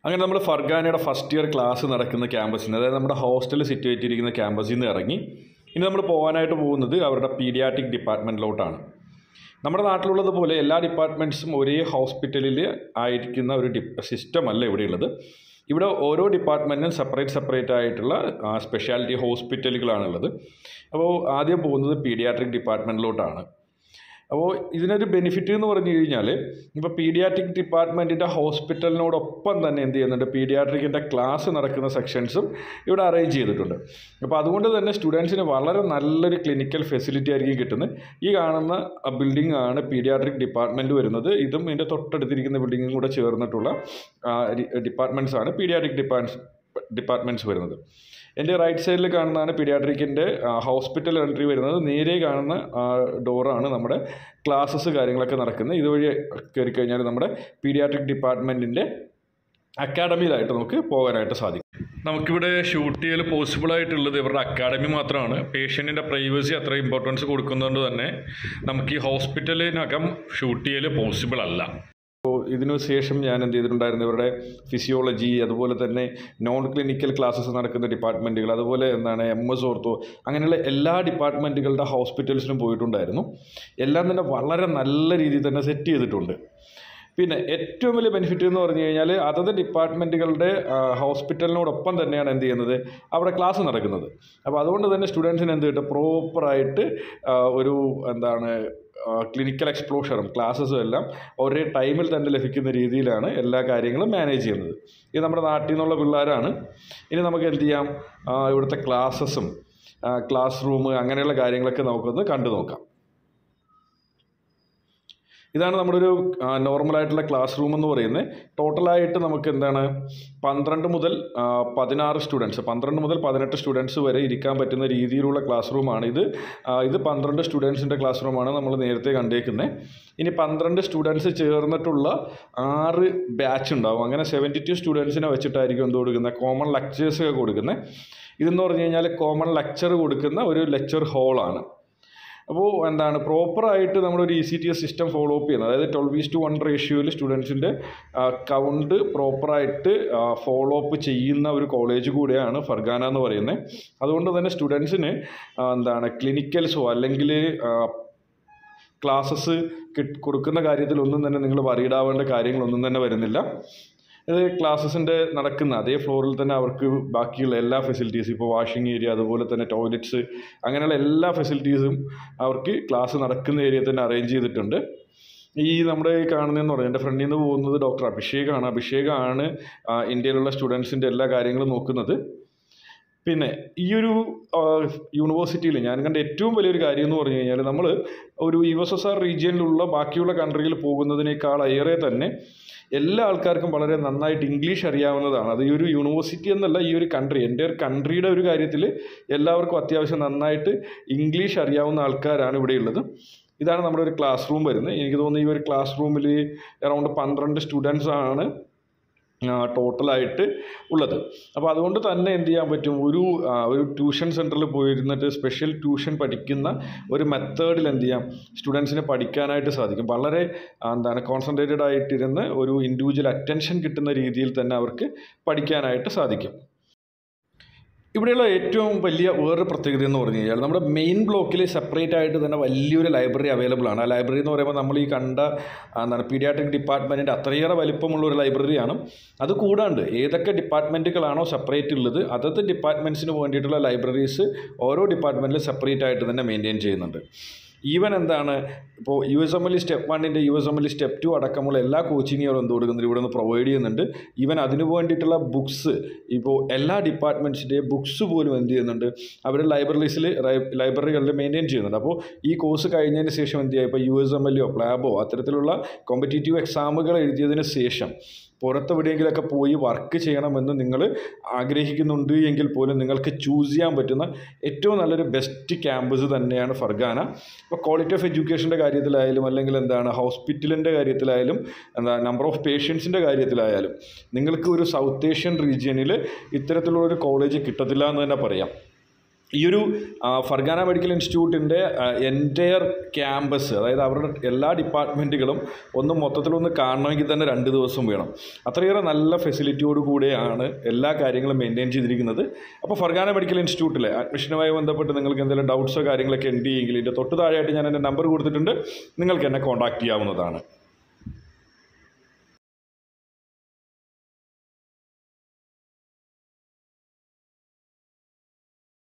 അങ്ങനെ നമ്മൾ ഫർഗാനയുടെ first year class നടക്കുന്ന ക്യാമ്പസിൽ നിന്ന് അതായത് നമ്മുടെ ഹോസ്റ്റലിൽ സിറ്റുവേറ്റ് ചെയ്തിരിക്കുന്ന ക്യാമ്പസിൽ നിന്ന് ഇറങ്ങി ഇനി നമ്മൾ പോകാനായിട്ട് പോകുന്നത് അവരുടെ പീഡിയാട്രിക് ഡിപ്പാർട്ട്മെൻറ്റിലോട്ടാണ് നമ്മുടെ നാട്ടിലുള്ളതുപോലെ എല്ലാ ഡിപ്പാർട്ട്മെൻറ്റ്സും ഒരേ ഹോസ്പിറ്റലിൽ ആയിരിക്കുന്ന ഒരു ഡിപ് സിസ്റ്റം അല്ല ഇവിടെയുള്ളത് ഇവിടെ ഓരോ ഡിപ്പാർട്ട്മെൻറ്റിനും സെപ്പറേറ്റ് സെപ്പറേറ്റ് ആയിട്ടുള്ള സ്പെഷ്യാലിറ്റി ഹോസ്പിറ്റലുകളാണുള്ളത് അപ്പോൾ ആദ്യം പോകുന്നത് പീഡിയാട്രിക് ഡിപ്പാർട്ട്മെൻറ്റിലോട്ടാണ് അപ്പോൾ ഇതിനൊരു ബെനിഫിറ്റ് എന്ന് പറഞ്ഞു കഴിഞ്ഞാൽ ഇപ്പോൾ പീഡിയാട്രിക് ഡിപ്പാർട്ട്മെൻറ്റിൻ്റെ ഹോസ്പിറ്റലിനോടൊപ്പം തന്നെ എന്ത് ചെയ്യുന്നുണ്ട് പീഡിയാട്രിക്കിൻ്റെ ക്ലാസ് നടക്കുന്ന സെക്ഷൻസും ഇവിടെ അറേഞ്ച് ചെയ്തിട്ടുണ്ട് അപ്പോൾ അതുകൊണ്ട് തന്നെ സ്റ്റുഡൻസിന് വളരെ നല്ലൊരു ക്ലിനിക്കൽ ഫെസിലിറ്റി ആയിരിക്കും കിട്ടുന്നത് ഈ കാണുന്ന ബിൽഡിംഗ് ആണ് പീഡിയാട്രിക് ഡിപ്പാർട്ട്മെൻറ്റ് വരുന്നത് ഇതും ഇതിൻ്റെ തൊട്ടടുത്തിരിക്കുന്ന ബിൽഡിങ്ങും കൂടെ ചേർന്നിട്ടുള്ള ഡിപ്പാർട്ട്മെൻറ്റ്സ് ആണ് പീഡിയാട്രിക് ഡിപ്പാർട്ട്സ് ഡിപ്പാർട്ട്മെൻറ്റ്സ് വരുന്നത് എൻ്റെ റൈറ്റ് സൈഡിൽ കാണുന്നതാണ് പീഡിയാട്രിക്കിൻ്റെ ഹോസ്പിറ്റൽ എൻട്രി വരുന്നത് നേരെ കാണുന്ന ഡോറാണ് നമ്മുടെ ക്ലാസ്സസ് കാര്യങ്ങളൊക്കെ നടക്കുന്നത് ഇതുവഴി കയറി കഴിഞ്ഞാൽ നമ്മുടെ പീഡിയാട്രിക് ഡിപ്പാർട്ട്മെൻറ്റിൻ്റെ അക്കാഡമിയിലായിട്ട് നമുക്ക് പോകാനായിട്ട് സാധിക്കും നമുക്കിവിടെ ഷൂട്ട് ചെയ്യൽ പോസിബിൾ ആയിട്ടുള്ളത് ഇവരുടെ അക്കാഡമി മാത്രമാണ് പേഷ്യൻറ്റിൻ്റെ പ്രൈവസി അത്ര ഇമ്പോർട്ടൻസ് കൊടുക്കുന്നതുകൊണ്ട് തന്നെ നമുക്ക് ഈ ഹോസ്പിറ്റലിനകം ഷൂട്ട് ചെയ്യൽ പോസിബിൾ അല്ല അപ്പോൾ ഇതിനു ശേഷം ഞാൻ എന്ത് ചെയ്തിട്ടുണ്ടായിരുന്നു ഇവരുടെ ഫിസിയോളജി അതുപോലെ തന്നെ നോൺ ക്ലിനിക്കൽ ക്ലാസ്സസ് നടക്കുന്ന ഡിപ്പാർട്ട്മെൻറ്റുകൾ അതുപോലെ എന്താണ് എം എസ് ഓർത്തോ അങ്ങനെയുള്ള എല്ലാ ഡിപ്പാർട്ട്മെൻറ്റുകളുടെ ഹോസ്പിറ്റൽസിലും പോയിട്ടുണ്ടായിരുന്നു എല്ലാം തന്നെ വളരെ നല്ല രീതിയിൽ തന്നെ സെറ്റ് ചെയ്തിട്ടുണ്ട് പിന്നെ ഏറ്റവും വലിയ ബെനിഫിറ്റ് എന്ന് പറഞ്ഞു കഴിഞ്ഞാൽ അതത് ഡിപ്പാർട്ട്മെൻറ്റുകളുടെ ഹോസ്പിറ്റലിനോടൊപ്പം തന്നെയാണ് എന്ത് ചെയ്യുന്നത് അവിടെ ക്ലാസ് നടക്കുന്നത് അപ്പോൾ അതുകൊണ്ട് തന്നെ സ്റ്റുഡൻസിന് എന്ത് കിട്ടും പ്രോപ്പറായിട്ട് ഒരു എന്താണ് ക്ലിനിക്കൽ എക്സ്പ്ലോഷറും ക്ലാസ്സസും എല്ലാം ഒരേ ടൈമിൽ തന്നെ ലഭിക്കുന്ന രീതിയിലാണ് എല്ലാ കാര്യങ്ങളും മാനേജ് ചെയ്യുന്നത് ഇത് നമ്മുടെ നാട്ടിൽ നിന്നുള്ള പിള്ളേരാണ് ഇനി നമുക്ക് എന്ത് ചെയ്യാം ഇവിടുത്തെ ക്ലാസ്സസും ക്ലാസ് റൂം അങ്ങനെയുള്ള കാര്യങ്ങളൊക്കെ നമുക്കൊന്ന് കണ്ടു നോക്കാം ഇതാണ് നമ്മുടെ ഒരു നോർമലായിട്ടുള്ള ക്ലാസ് റൂം എന്ന് പറയുന്നത് ടോട്ടലായിട്ട് നമുക്ക് എന്താണ് പന്ത്രണ്ട് മുതൽ പതിനാറ് സ്റ്റുഡൻസ് പന്ത്രണ്ട് മുതൽ പതിനെട്ട് സ്റ്റുഡൻസ് വരെ ഇരിക്കാൻ പറ്റുന്ന രീതിയിലുള്ള ക്ലാസ് റൂമാണ് ഇത് ഇത് പന്ത്രണ്ട് സ്റ്റുഡൻസിൻ്റെ ക്ലാസ് റൂമാണ് നമ്മൾ നേരത്തെ കണ്ടേക്കുന്നത് ഇനി പന്ത്രണ്ട് സ്റ്റുഡൻസ് ചേർന്നിട്ടുള്ള ആറ് ബാച്ച് ഉണ്ടാവും അങ്ങനെ സെവൻറ്റി ടു സ്റ്റുഡൻസിനെ വെച്ചിട്ടായിരിക്കും എന്ത് കൊടുക്കുന്നത് കോമൺ ലെക്ചേഴ്സ് ഒക്കെ കൊടുക്കുന്നത് ഇതെന്ന് പറഞ്ഞു കഴിഞ്ഞാൽ കോമൺ ലെക്ചർ കൊടുക്കുന്ന ഒരു ലെക്ചർ ഹോളാണ് അപ്പോൾ എന്താണ് പ്രോപ്പറായിട്ട് നമ്മളൊരു E C T S system follow up ചെയ്യുന്നത് അതായത് ട്വൽവ് ഈസ് ടു വൺ റേഷ്യോയിൽ സ്റ്റുഡൻസിൻ്റെ കൗണ്ട് പ്രോപ്പറായിട്ട് ഫോളോ അപ്പ് ചെയ്യുന്ന ഒരു കോളേജ് കൂടെയാണ് ഫർഗാന എന്ന് പറയുന്നത് അതുകൊണ്ട് തന്നെ സ്റ്റുഡൻസിന് എന്താണ് ക്ലിനിക്കൽസോ അല്ലെങ്കിൽ ക്ലാസ്സസ് കൊടുക്കുന്ന കാര്യത്തിലൊന്നും തന്നെ നിങ്ങൾ വറീഡാവേണ്ട കാര്യങ്ങളൊന്നും തന്നെ വരുന്നില്ല ഇത് ക്ലാസ്സസിൻ്റെ നടക്കുന്ന അതേ ഫ്ലോറിൽ തന്നെ അവർക്ക് ബാക്കിയുള്ള എല്ലാ ഫെസിലിറ്റീസും ഇപ്പോൾ വാഷിംഗ് ഏരിയ അതുപോലെ തന്നെ ടോയ്ലറ്റ്സ് അങ്ങനെയുള്ള എല്ലാ ഫെസിലിറ്റീസും അവർക്ക് ക്ലാസ് നടക്കുന്ന ഏരിയയിൽ തന്നെ അറേഞ്ച് ചെയ്തിട്ടുണ്ട് ഈ നമ്മുടെ ഈ കാണുന്നതെന്ന് പറഞ്ഞാൽ എൻ്റെ ഫ്രണ്ടിൽ നിന്ന് പോകുന്നത് ഡോക്ടർ അഭിഷേകാണ് അഭിഷേകാണ് ഇന്ത്യയിലുള്ള സ്റ്റുഡൻസിൻ്റെ എല്ലാ കാര്യങ്ങളും നോക്കുന്നത് പിന്നെ ഈ ഒരു യൂണിവേഴ്സിറ്റിയിൽ ഞാൻ കണ്ട ഏറ്റവും വലിയൊരു കാര്യം എന്ന് പറഞ്ഞു കഴിഞ്ഞാൽ നമ്മൾ ഒരു യു എസ് എസ് ആർ റീജിയനിലുള്ള ബാക്കിയുള്ള കൺട്രിയിൽ പോകുന്നതിനേക്കാൾ ഏറെ തന്നെ എല്ലാ ആൾക്കാർക്കും വളരെ നന്നായിട്ട് ഇംഗ്ലീഷ് അറിയാവുന്നതാണ് അത് ഈ ഒരു യൂണിവേഴ്സിറ്റി എന്നല്ല ഈ ഒരു കൺട്രി എൻ്റെ ഒരു കൺട്രിയുടെ ഒരു കാര്യത്തിൽ എല്ലാവർക്കും അത്യാവശ്യം നന്നായിട്ട് ഇംഗ്ലീഷ് അറിയാവുന്ന ആൾക്കാരാണ് ഇവിടെയുള്ളത് ഇതാണ് നമ്മുടെ ഒരു ക്ലാസ് റൂം വരുന്നത് എനിക്ക് തോന്നുന്നു ഈ ഒരു ക്ലാസ് റൂമിൽ അറൗണ്ട് പന്ത്രണ്ട് സ്റ്റുഡൻസ് ആണ് ടോട്ടലായിട്ട് ഉള്ളത് അപ്പോൾ അതുകൊണ്ട് തന്നെ എന്ത് ചെയ്യാൻ പറ്റും ഒരു ഒരു ട്യൂഷൻ സെൻറ്ററിൽ പോയിരുന്നിട്ട് സ്പെഷ്യൽ ട്യൂഷൻ പഠിക്കുന്ന ഒരു മെത്തേഡിൽ എന്ത് ചെയ്യാം സ്റ്റുഡൻസിന് പഠിക്കാനായിട്ട് സാധിക്കും വളരെ എന്താണ് കോൺസെൻട്രേറ്റഡ് ആയിട്ടിരുന്ന് ഒരു ഇൻഡിവിജ്വൽ അറ്റൻഷൻ കിട്ടുന്ന രീതിയിൽ തന്നെ അവർക്ക് പഠിക്കാനായിട്ട് സാധിക്കും ഇവിടെയുള്ള ഏറ്റവും വലിയ വേറൊരു പ്രത്യേകത എന്ന് പറഞ്ഞു കഴിഞ്ഞാൽ നമ്മുടെ മെയിൻ ബ്ലോക്കിൽ സെപ്പറേറ്റ് ആയിട്ട് തന്നെ വലിയൊരു ലൈബ്രറി അവൈലബിൾ ആണ് ആ ലൈബ്രറി എന്ന് പറയുമ്പോൾ നമ്മൾ ഈ കണ്ട എന്താണ് പീഡിയാട്രിക് ഡിപ്പാർട്ട്മെൻറ്റിൻ്റെ അത്രയേറെ വലിപ്പമുള്ള ഒരു ലൈബ്രറിയാണ് അത് കൂടാണ്ട് ഏതൊക്കെ ഡിപ്പാർട്ട്മെൻറ്റുകളാണോ സെപ്പറേറ്റ് ഉള്ളത് അതത് ഡിപ്പാർട്ട്മെൻറ്റ്സിന് വേണ്ടിയിട്ടുള്ള ലൈബ്രറീസ് ഓരോ ഡിപ്പാർട്ട്മെൻറ്റിലും സെപ്പറേറ്റ് ആയിട്ട് തന്നെ മെയിൻറ്റെയിൻ ചെയ്യുന്നുണ്ട് ഈവൻ എന്താണ് ഇപ്പോൾ U S M L step വണ്ണിൻ്റെ U S M L step two അടക്കമുള്ള എല്ലാ കോച്ചിങ്ങുകളും എന്ത് കൊടുക്കുന്നുണ്ട് ഇവിടെ നിന്ന് പ്രൊവൈഡ് ചെയ്യുന്നുണ്ട് ഈവൻ അതിന് വേണ്ടിയിട്ടുള്ള ബുക്സ് ഇപ്പോൾ എല്ലാ ഡിപ്പാർട്ട്മെൻറ്റ്സിൻ്റെയും ബുക്സ് പോലും എന്ത് ചെയ്യുന്നുണ്ട് അവർ ലൈബ്രറീസിൽ ലൈബ്രറികളിൽ മെയിൻറ്റെയിൻ ചെയ്യുന്നുണ്ട് അപ്പോൾ ഈ കോഴ്സ് കഴിഞ്ഞതിന് ശേഷം എന്ത് ചെയ്യുക ഇപ്പോൾ യു എസ് എം എല്ലോ പ്ലാബോ അത്തരത്തിലുള്ള കോമ്പറ്റേറ്റീവ് എക്സാമുകൾ എഴുതിയതിന് ശേഷം പുറത്തെവിടെയെങ്കിലൊക്കെ പോയി വർക്ക് ചെയ്യണമെന്ന് നിങ്ങൾ ആഗ്രഹിക്കുന്നുണ്ട് എങ്കിൽ പോലും നിങ്ങൾക്ക് ചൂസ് ചെയ്യാൻ പറ്റുന്ന ഏറ്റവും നല്ലൊരു ബെസ്റ്റ് ക്യാമ്പസ് തന്നെയാണ് ഫർഗാന ഇപ്പോൾ ക്വാളിറ്റി ഓഫ് എഡ്യൂക്കേഷൻ്റെ കാര്യത്തിലായാലും അല്ലെങ്കിൽ എന്താണ് ഹോസ്പിറ്റലിൻ്റെ കാര്യത്തിലായാലും എന്താ നമ്പർ ഓഫ് പേഷ്യൻസിൻ്റെ കാര്യത്തിലായാലും നിങ്ങൾക്ക് ഒരു സൗത്ത് ഏഷ്യൻ റീജിയനിൽ ഇത്തരത്തിലുള്ള ഒരു കോളേജ് കിട്ടത്തില്ല എന്ന് തന്നെ പറയാം ഈ ഒരു ആ, ഫർഗാന മെഡിക്കൽ ഇൻസ്റ്റിറ്റ്യൂട്ടിൻ്റെ എൻറ്റയർ ക്യാമ്പസ് അതായത് അവരുടെ എല്ലാ ഡിപ്പാർട്ട്മെൻറ്റുകളും ഒന്ന് മൊത്തത്തിലൊന്ന് കാണണമെങ്കിൽ തന്നെ രണ്ട് ദിവസം വേണം അത്രയേറെ നല്ല ഫെസിലിറ്റിയോട് കൂടെയാണ് എല്ലാ കാര്യങ്ങളും മെയിൻറ്റെയിൻ ചെയ്തിരിക്കുന്നത് അപ്പോൾ ഫർഗാന മെഡിക്കൽ ഇൻസ്റ്റിറ്റ്യൂട്ടിലെ അഡ്മിഷനുമായി ബന്ധപ്പെട്ട് നിങ്ങൾക്ക് എന്തെങ്കിലും ഡൗട്ട്സോ കാര്യങ്ങളൊക്കെ ഉണ്ട് എങ്കിൽ ഇതിൻ്റെ തൊട്ട് താഴെയായിട്ട് ഞാൻ എൻ്റെ നമ്പർ കൊടുത്തിട്ടുണ്ട് നിങ്ങൾക്ക് എന്നെ കോൺടാക്റ്റ് ചെയ്യാവുന്നതാണ്